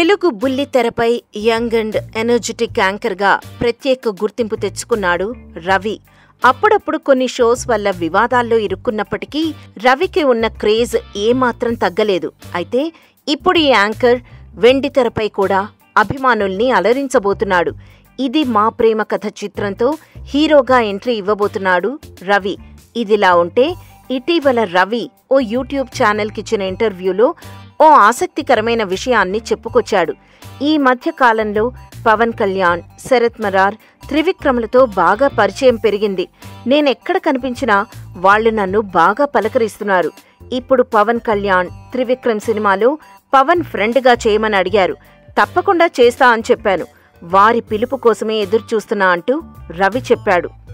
తెలుగు బుల్లి తెరపై young and energetic యాంకర్గా ప్రత్యేక గుర్తింపు తెచ్చుకున్నాడు రవి అప్పుడప్పుడు కొన్ని షోస్ వల్ల వివాదాల్లో ఇరుక్కున్నప్పటికీ రవికి ఉన్న క్రేజ్ ఏమాత్రం తగ్గలేదు అయితే ఇప్పుడు ఈ యాంకర్ వెండి తెరపై కూడా అభిమానుల్ని అలరించబోతున్నాడు ఇది మా ప్రేమ కథ చిత్రంతో హీరోగా ఎంట్రీ ఇవ్వబోతున్నాడు రవి ఇదిలా ఉంటే ఇటీవల రవి ఓ యూట్యూబ్ ఛానల్కి ఇచ్చిన ఇంటర్వ్యూలో ఓ ఆసక్తికరమైన విషయాన్ని చెప్పుకొచ్చాడు ఈ మధ్య కాలంలో పవన్ కళ్యాణ్ శరత్ మరార్ త్రివిక్రములతో బాగా పరిచయం పెరిగింది నేనెక్కడ కనిపించినా వాళ్ళు నన్ను బాగా పలకరిస్తున్నారు ఇప్పుడు పవన్ కళ్యాణ్ త్రివిక్రమ్ సినిమాలో పవన్ ఫ్రెండ్గా చేయమని అడిగారు తప్పకుండా చేస్తా అని చెప్పాను వారి పిలుపు కోసమే ఎదురు చూస్తున్నా అంటూ రవి చెప్పాడు